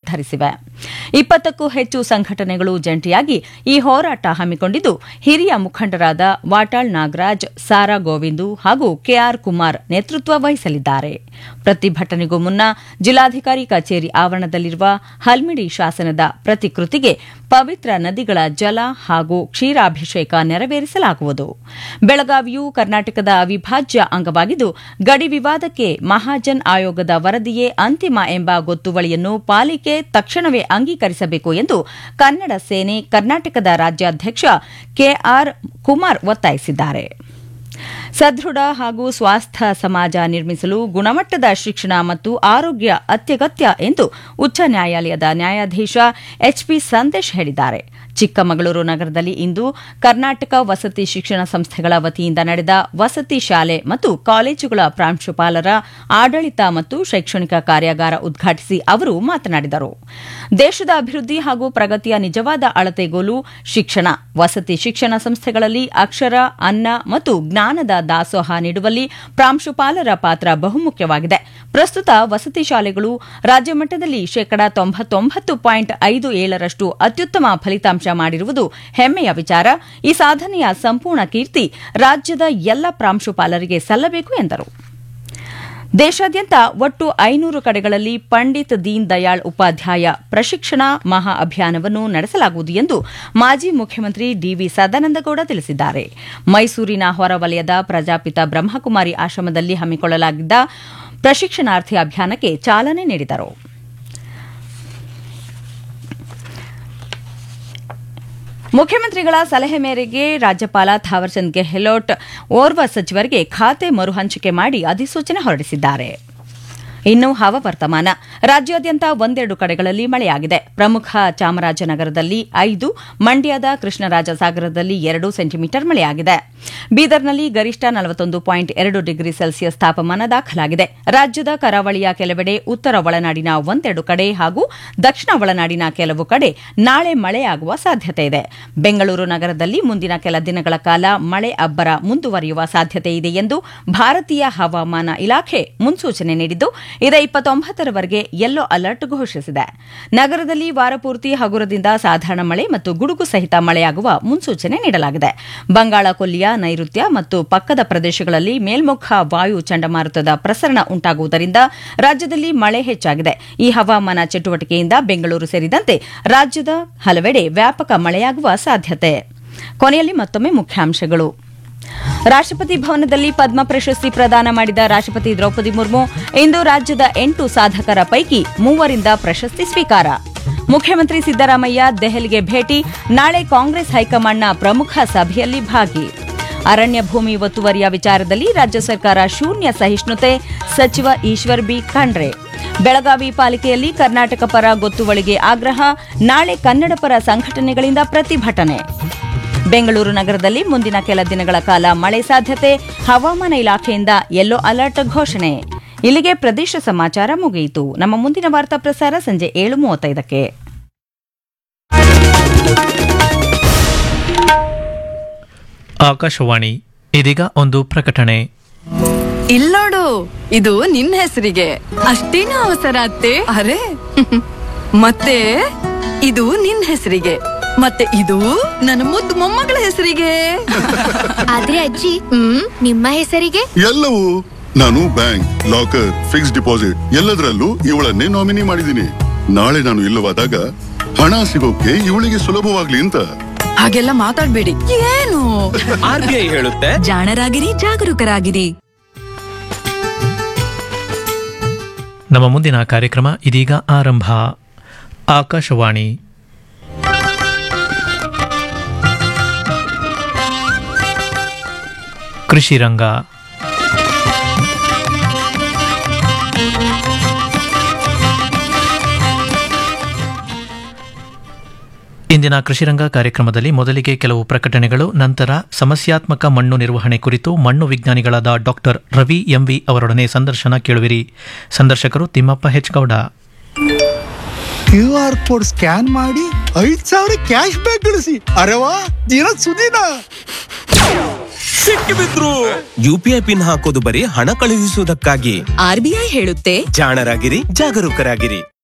ನಿರ್ಧರಿಸಿವೆ ಇಪ್ಪತ್ತಕ್ಕೂ ಹೆಚ್ಚು ಸಂಘಟನೆಗಳು ಜಂಟಿಯಾಗಿ ಈ ಹೋರಾಟ ಹಮ್ಮಿಕೊಂಡಿದ್ದು ಹಿರಿಯ ಮುಖಂಡರಾದ ವಾಟಾಳ್ ನಾಗರಾಜ್ ಸಾರಾ ಗೋವಿಂದು ಹಾಗೂ ಕೆಆರ್ ಕುಮಾರ್ ನೇತೃತ್ವ ವಹಿಸಲಿದ್ದಾರೆ ಪ್ರತಿಭಟನೆಗೂ ಮುನ್ನ ಜಿಲ್ಲಾಧಿಕಾರಿ ಕಚೇರಿ ಆವರಣದಲ್ಲಿರುವ ಹಲ್ಮಿಡಿ ಶಾಸನದ ಪ್ರತಿಕೃತಿಗೆ ಪವಿತ್ರ ನದಿಗಳ ಜಲ ಹಾಗೂ ಕ್ಷೀರಾಭಿಷೇಕ ನೆರವೇರಿಸಲಾಗುವುದು ಬೆಳಗಾವಿಯು ಕರ್ನಾಟಕದ ಅವಿಭಾಜ್ಯ ಅಂಗವಾಗಿದ್ದು ಗಡಿ ವಿವಾದಕ್ಕೆ ಮಹಾಜನ್ ಆಯೋಗದ ವರದಿಯೇ ಅಂತಿಮ ಎಂಬ ಗೊತ್ತುವಳಿಯನ್ನು ಪಾಲಿಕೆ ತಕ್ಷಣವೇ ಅಂಗೀಕರಿಸಬೇಕು ಎಂದು ಕನ್ನಡ ಸೇನೆ ಕರ್ನಾಟಕದ ರಾಜ್ಯಾಧ್ಯಕ್ಷ ಕೆಆರ್ ಕುಮಾರ್ ಒತ್ತಾಯಿಸಿದ್ದಾರೆ ಸದೃಢ ಹಾಗೂ ಸ್ವಾಸ್ಥ್ಯ ಸಮಾಜ ನಿರ್ಮಿಸಲು ಗುಣಮಟ್ಟದ ಶಿಕ್ಷಣ ಮತ್ತು ಆರೋಗ್ಯ ಅತ್ಯಗತ್ಯ ಎಂದು ಉಚ್ಚ ನ್ಯಾಯಾಲಯದ ನ್ಯಾಯಾಧೀಶ ಎಚ್ಪಿ ಸಂದೇಶ್ ಹೇಳಿದ್ದಾರೆ ಚಿಕ್ಕಮಗಳೂರು ನಗರದಲ್ಲಿ ಇಂದು ಕರ್ನಾಟಕ ವಸತಿ ಶಿಕ್ಷಣ ಸಂಸ್ಥೆಗಳ ವತಿಯಿಂದ ನಡೆದ ವಸತಿ ಶಾಲೆ ಮತ್ತು ಕಾಲೇಜುಗಳ ಪ್ರಾಂಶುಪಾಲರ ಆಡಳಿತ ಮತ್ತು ಶೈಕ್ಷಣಿಕ ಕಾರ್ಯಾಗಾರ ಉದ್ಘಾಟಿಸಿ ಅವರು ಮಾತನಾಡಿದರು ದೇಶದ ಅಭಿವೃದ್ಧಿ ಹಾಗೂ ಪ್ರಗತಿಯ ನಿಜವಾದ ಅಳತೆಗೋಲು ಶಿಕ್ಷಣ ವಸತಿ ಶಿಕ್ಷಣ ಸಂಸ್ಥೆಗಳಲ್ಲಿ ಅಕ್ಷರ ಅನ್ನ ಮತ್ತು ಜ್ಞಾನದ ದಾಸೋಹ ನೀಡುವಲ್ಲಿ ಪ್ರಾಂಶುಪಾಲರ ಪಾತ್ರ ಬಹುಮುಖ್ಯವಾಗಿದೆ ಪ್ರಸ್ತುತ ವಸತಿ ಶಾಲೆಗಳು ರಾಜ್ಯ ಮಟ್ಟದಲ್ಲಿ ಶೇಕಡಾ ತೊಂಬತ್ತೊಂಬತ್ತು ಪಾಯಿಂಟ್ ಐದು ಏಳರಷ್ಟು ಅತ್ಯುತ್ತಮ ಫಲಿತಾಂಶ ಮಾಡಿರುವುದು ಹೆಮ್ಮೆಯ ವಿಚಾರ ಈ ಸಾಧನೆಯ ಸಂಪೂರ್ಣ ಕೀರ್ತಿ ರಾಜ್ಯದ ಎಲ್ಲ ಪ್ರಾಂಶುಪಾಲರಿಗೆ ಸಲ್ಲಬೇಕು ಎಂದರು ದೇಶಾದ್ಯಂತ ಒಟ್ಟು ಐನೂರು ಕಡೆಗಳಲ್ಲಿ ಪಂಡಿತ್ ದೀನ್ ದಯಾಳ್ ಉಪಾಧ್ಯಾಯ ಪ್ರಶಿಕ್ಷಣ ಮಹಾ ಅಭಿಯಾನವನ್ನು ನಡೆಸಲಾಗುವುದು ಎಂದು ಮಾಜಿ ಮುಖ್ಯಮಂತ್ರಿ ಡಿವಿ ಸದಾನಂದಗೌಡ ತಿಳಿಸಿದ್ದಾರೆ ಮೈಸೂರಿನ ಹೊರವಲಯದ ಪ್ರಜಾಪಿತ ಬ್ರಹ್ಮಕುಮಾರಿ ಆಶ್ರಮದಲ್ಲಿ ಹಮ್ಮಿಕೊಳ್ಳಲಾಗಿದ್ದ ಪ್ರಶಿಕ್ಷಣಾರ್ಥಿ ಅಭಿಯಾನಕ್ಕೆ ಚಾಲನೆ ನೀಡಿದರು ಮುಖ್ಯಮಂತ್ರಿಗಳ ಸಲಹೆ ಮೇರೆಗೆ ರಾಜ್ಯಪಾಲ ಥಾವರ್ಚಂದ್ ಗೆಹ್ಲೋಟ್ ಓರ್ವ ಸಚಿವರಿಗೆ ಖಾತೆ ಮರುಹಂಚಿಕೆ ಮಾಡಿ ಅಧಿಸೂಚನೆ ಹೊರಡಿಸಿದ್ದಾರೆ ಇನ್ನು ಹವಾವರ್ತಮಾನ ರಾಜ್ಯಾದ್ಯಂತ ಒಂದೆರಡು ಕಡೆಗಳಲ್ಲಿ ಮಳೆಯಾಗಿದೆ ಪ್ರಮುಖ ಚಾಮರಾಜನಗರದಲ್ಲಿ ಐದು ಮಂಡ್ಯದ ಕೃಷ್ಣರಾಜಸಾಗರದಲ್ಲಿ ಎರಡು ಸೆಂಟಿಮೀಟರ್ ಮಳೆಯಾಗಿದೆ ಬೀದರ್ನಲ್ಲಿ ಗರಿಷ್ಠ ನಲವತ್ತೊಂದು ಪಾಯಿಂಟ್ ಎರಡು ಡಿಗ್ರಿ ಸೆಲ್ಸಿಯಸ್ ತಾಪಮಾನ ದಾಖಲಾಗಿದೆ ರಾಜ್ಯದ ಕರಾವಳಿಯ ಕೆಲವೆಡೆ ಉತ್ತರ ಒಳನಾಡಿನ ಒಂದೆರಡು ಕಡೆ ಹಾಗೂ ದಕ್ಷಿಣ ಒಳನಾಡಿನ ಕೆಲವು ಕಡೆ ನಾಳೆ ಮಳೆಯಾಗುವ ಸಾಧ್ಯತೆ ಇದೆ ಬೆಂಗಳೂರು ನಗರದಲ್ಲಿ ಮುಂದಿನ ಕೆಲ ದಿನಗಳ ಕಾಲ ಮಳೆ ಅಬ್ಬರ ಮುಂದುವರಿಯುವ ಸಾಧ್ಯತೆ ಇದೆ ಎಂದು ಭಾರತೀಯ ಹವಾಮಾನ ಇಲಾಖೆ ಮುನ್ಸೂಚನೆ ನೀಡಿದ್ದು ಇದೇ ಇಪ್ಪತ್ತೊಂಬತ್ತರವರೆಗೆ ಯೆಲ್ಲೋ ಅಲರ್ಟ್ ಘೋಷಿಸಿದೆ ನಗರದಲ್ಲಿ ವಾರಪೂರ್ತಿ ಹಗುರದಿಂದ ಸಾಧಾರಣ ಮಳೆ ಮತ್ತು ಗುಡುಗು ಸಹಿತ ಮಳೆಯಾಗುವ ಮುನ್ಸೂಚನೆ ನೀಡಲಾಗಿದೆ ಬಂಗಾಳ ಕೊಲ್ಲಿಯ ನೈಋತ್ಯ ಮತ್ತು ಪಕ್ಕದ ಪ್ರದೇಶಗಳಲ್ಲಿ ಮೇಲ್ಮುಖ ವಾಯು ಚಂಡಮಾರುತದ ಪ್ರಸರಣ ಉಂಟಾಗುವುದರಿಂದ ರಾಜ್ಯದಲ್ಲಿ ಮಳೆ ಹೆಚ್ಚಾಗಿದೆ ಈ ಹವಾಮಾನ ಚಟುವಟಿಕೆಯಿಂದ ಬೆಂಗಳೂರು ಸೇರಿದಂತೆ ರಾಜ್ಯದ ಹಲವೆಡೆ ವ್ಯಾಪಕ ಮಳೆಯಾಗುವ ಸಾಧ್ಯತೆ ಕೊನೆಯಲ್ಲಿ ಮತ್ತೊಮ್ಮೆ ಮುಖ್ಯಾಂಶಗಳು ರಾಷ್ಟ್ರಪತಿ ಭವನದಲ್ಲಿ ಪದ್ಮ ಪ್ರಶಸ್ತಿ ಪ್ರದಾನ ಮಾಡಿದ ರಾಷ್ಟ್ರಪತಿ ದ್ರೌಪದಿ ಮುರ್ಮು ಇಂದು ರಾಜ್ಯದ ಎಂಟು ಸಾಧಕರ ಪೈಕಿ ಮೂವರಿಂದ ಪ್ರಶಸ್ತಿ ಸ್ವೀಕಾರ ಮುಖ್ಯಮಂತ್ರಿ ಸಿದ್ದರಾಮಯ್ಯ ದೆಹಲಿಗೆ ಭೇಟಿ ನಾಳೆ ಕಾಂಗ್ರೆಸ್ ಹೈಕಮಾಂಡ್ನ ಪ್ರಮುಖ ಸಭೆಯಲ್ಲಿ ಭಾಗಿ ಅರಣ್ಯ ಭೂಮಿ ಒತ್ತುವರಿಯ ವಿಚಾರದಲ್ಲಿ ರಾಜ್ಯ ಸರ್ಕಾರ ಶೂನ್ಯ ಸಹಿಷ್ಣುತೆ ಸಚಿವ ಈಶ್ವರ್ ಬಿ ಖಂಡ್ರೆ ಬೆಳಗಾವಿ ಪಾಲಿಕೆಯಲ್ಲಿ ಕರ್ನಾಟಕ ಪರ ಗೊತ್ತುವಳಿಗೆ ಆಗ್ರಹ ನಾಳೆ ಕನ್ನಡ ಪರ ಸಂಘಟನೆಗಳಿಂದ ಪ್ರತಿಭಟನೆ ಬೆಂಗಳೂರು ನಗರದಲ್ಲಿ ಮುಂದಿನ ಕೆಲ ದಿನಗಳ ಕಾಲ ಮಳೆ ಸಾಧ್ಯತೆ ಹವಾಮಾನ ಇಲಾಖೆಯಿಂದ ಯೆಲ್ಲೋ ಅಲರ್ಟ್ ಘೋಷಣೆ ಇಲ್ಲಿಗೆ ಪ್ರದೇಶ ಸಮಾಚಾರ ಮುಗಿಯಿತು ನಮ್ಮ ಮುಂದಿನ ವಾರ್ತಾ ಪ್ರಸಾರ ಸಂಜೆ ಏಳು ಮೂವತ್ತೈದಕ್ಕೆ ಆಕಾಶವಾಣಿ ಇದೀಗ ಒಂದು ಪ್ರಕಟಣೆ ಇಲ್ಲೋಡು ಇದು ನಿನ್ನ ಹೆಸರಿಗೆ ಅಷ್ಟೇನು ಅವಸರ ಅತ್ತೆ ಅರೆ ಮತ್ತೆ ಇದು ನಿನ್ನ ಹೆಸರಿಗೆ ಮತ್ತೆ ಇದು ನನ್ನ ಮುದ್ದು ಮೊಮ್ಮಗಳ ಹೆಸರಿಗೆ ಆದ್ರೆ ಅಜ್ಜಿ ಹ್ಮ್ ನಿಮ್ಮ ಹೆಸರಿಗೆ ಎಲ್ಲವೂ ನಾನು ಬ್ಯಾಂಕ್ ಲಾಕರ್ ಫಿಕ್ಸ್ ಡಿಪಾಸಿಟ್ ಎಲ್ಲದರಲ್ಲೂ ಇವಳನ್ನೇ ನಾಮಿನಿ ಮಾಡಿದ್ದೀನಿ ನಾಳೆ ನಾನು ಇಲ್ಲವಾದಾಗ ಹಣ ಸಿಗೋಕೆ ಇವಳಿಗೆ ಸುಲಭವಾಗ್ಲಿ ಅಂತ ಹಾಗೆಲ್ಲ ಮಾತಾಡ್ಬೇಡಿ ಏನು ಆರ್ ಬಿ ಐ ಹೇಳುತ್ತೆ ಜಾಣರಾಗಿರಿ ಜಾಗರೂಕರಾಗಿರಿ ನಮ್ಮ ಮುಂದಿನ ಕಾರ್ಯಕ್ರಮ ಇದೀಗ ಆರಂಭ ಆಕಾಶವಾಣಿ ಕೃಷಿ ರಂಗ ಇಂದಿನ ಕೃಷಿರಂಗ ಕಾರ್ಯಕ್ರಮದಲ್ಲಿ ಮೊದಲಿಗೆ ಕೆಲವು ಪ್ರಕಟಣೆಗಳು ನಂತರ ಸಮಸ್ಯಾತ್ಮಕ ಮಣ್ಣು ನಿರ್ವಹಣೆ ಕುರಿತು ಮಣ್ಣು ವಿಜ್ಞಾನಿಗಳಾದ ಡಾಕ್ಟರ್ ರವಿ ಎಂವಿ ಅವರೊಡನೆ ಸಂದರ್ಶನ ಕೇಳುವಿರಿ ಸಂದರ್ಶಕರು Timmappa H Gowda Q R code scan ಮಾಡಿ ಐದ್ ಸಾವಿರ ಕ್ಯಾಶ್ ಬ್ಯಾಕ್ ಗಳಿಸಿ ಅರೆವಾ ದಿನ ಸುದಿನ ಸಿಕ್ಕಿಬಿದ್ರು ಯು ಪಿ ಐ ಪಿನ್ ಹಾಕೋದು ಬರೀ ಹಣ ಕಳುಹಿಸುವುದಕ್ಕಾಗಿ ಆರ್ ಬಿ ಐ ಹೇಳುತ್ತೆ ಜಾಣರಾಗಿರಿ ಜಾಗರೂಕರಾಗಿರಿ